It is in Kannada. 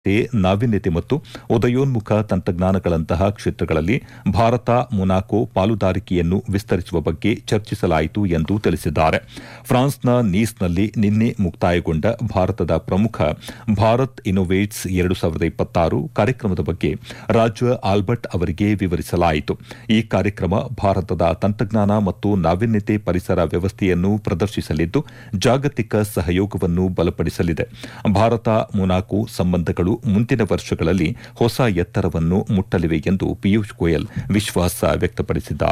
ನಾವೀನ್ಯತೆ ಮತ್ತು ಉದಯೋನ್ಮುಖ ತಂತ್ರಜ್ಞಾನಗಳಂತಹ ಕ್ಷೇತ್ರಗಳಲ್ಲಿ ಭಾರತ ಮೊನಾಕೊ ಪಾಲುದಾರಿಕೆಯನ್ನು ವಿಸ್ತರಿಸುವ ಬಗ್ಗೆ ಚರ್ಚಿಸಲಾಯಿತು ಎಂದು ತಿಳಿಸಿದ್ದಾರೆ ಫ್ರಾನ್ಸ್ನ ನೀಸ್ನಲ್ಲಿ ನಿನ್ನೆ ಮುಕ್ತಾಯಗೊಂಡ ಭಾರತದ ಪ್ರಮುಖ ಭಾರತ್ ಇನ್ನೋವೇಟ್ಸ್ ಎರಡು ಸಾವಿರದ ಇಪ್ಪತ್ತಾರು ಕಾರ್ಯಕ್ರಮದ ಬಗ್ಗೆ ರಾಜ್ಯ ಆಲ್ಬರ್ಟ್ ಅವರಿಗೆ ವಿವರಿಸಲಾಯಿತು ಈ ಕಾರ್ಯಕ್ರಮ ಭಾರತದ ತಂತ್ರಜ್ಞಾನ ಮತ್ತು ನಾವೀನ್ಯತೆ ಪರಿಸರ ವ್ಯವಸ್ಥೆಯನ್ನು ಪ್ರದರ್ಶಿಸಲಿದ್ದು ಜಾಗತಿಕ ಸಹಯೋಗವನ್ನು ಬಲಪಡಿಸಲಿದೆ ಭಾರತ ಮೊನಾಕೊ ಸಂಬಂಧಗಳು ಮುಂದಿನ ವರ್ಷಗಳಲ್ಲಿ ಹೊಸ ಎತ್ತರವನ್ನು ಮುಟ್ಟಲಿವೆ ಎಂದು ಪಿಯೂಷ್ ಗೋಯಲ್ ವಿಶ್ವಾಸ ವ್ಯಕ್ತಪಡಿಸಿದ್ದಾರೆ